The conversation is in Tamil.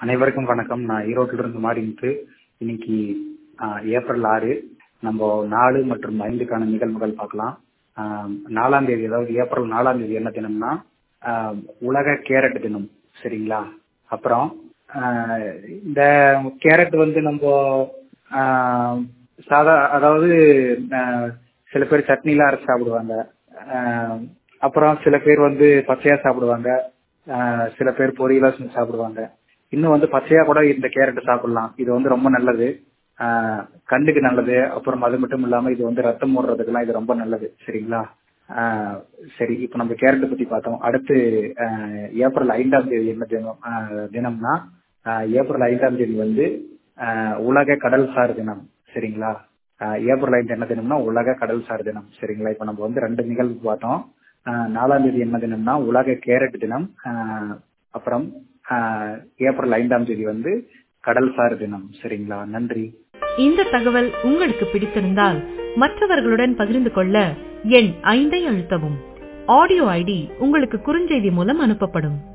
அனைவருக்கும் வணக்கம் நான் ஈரோட்டில இருந்து மாறிட்டு இன்னைக்கு ஆஹ், ஏப்ரல் ஆறு நம்ம நாலு மற்றும் ஐந்துக்கான நிகழ்வுகள் பார்க்கலாம் ஆஹ், நாலாம் தேதி அதாவது ஏப்ரல் நாலாம் தேதி என்ன தினம்னா ஆஹ், உலக கேரட் தினம் சரிங்களா அப்புறம் ஆஹ், இந்த கேரட் வந்து நம்ம ஆஹ், சாதா அதாவது ஆஹ், சில பேர் சட்னிலாம் அரைச்சு சாப்பிடுவாங்க ஆஹ், அப்புறம் சில பேர் வந்து பச்சையா சாப்பிடுவாங்க ஆஹ், சில பேர் பொரியலா செஞ்சு சாப்பிடுவாங்க இன்னும் வந்து பச்சையா கூட இந்த கேரட் சாப்பிடலாம் இது வந்து ரொம்ப நல்லது ஆஹ், கண்ணுக்கு நல்லது அப்புறம் அது மட்டும் இல்லாம இது வந்து ரத்தம் ஓடுறதுக்கெல்லாம் இது ரொம்ப நல்லது சரிங்களா ஆஹ், சரி இப்போ நம்ம கேரட் பத்தி பார்த்தோம் அடுத்து ஆஹ், ஏப்ரல் ஐந்தாம் தேதி என்ன தினம் ஆஹ், தினம்னா ஆஹ், ஏப்ரல் ஐந்தாம் தேதி வந்து ஆஹ், உலக கடல்சார் தினம் சரிங்களா ஆஹ், ஏப்ரல் ஐந்து என்ன தினம்னா உலக கடல்சார் தினம் சரிங்களா இப்போ நம்ம வந்து ரெண்டு நிகழ்வு பார்த்தோம் ஆஹ், நாலாம் தேதி என்ன தினம்னா உலக கேரட் தினம் ஆஹ், அப்புறம் ஆஹ், ஏப்ரல் ஐந்தாம் தேதி வந்து கடல்சார் தினம் சரிங்களா நன்றி இந்த தகவல் உங்களுக்கு பிடித்திருந்தால் மற்றவர்களுடன் பகிர்ந்து கொள்ள எண் ஐந்தை அழுத்தவும் ஆடியோ ஐடி உங்களுக்கு குறுஞ்செய்தி மூலம் அனுப்பப்படும்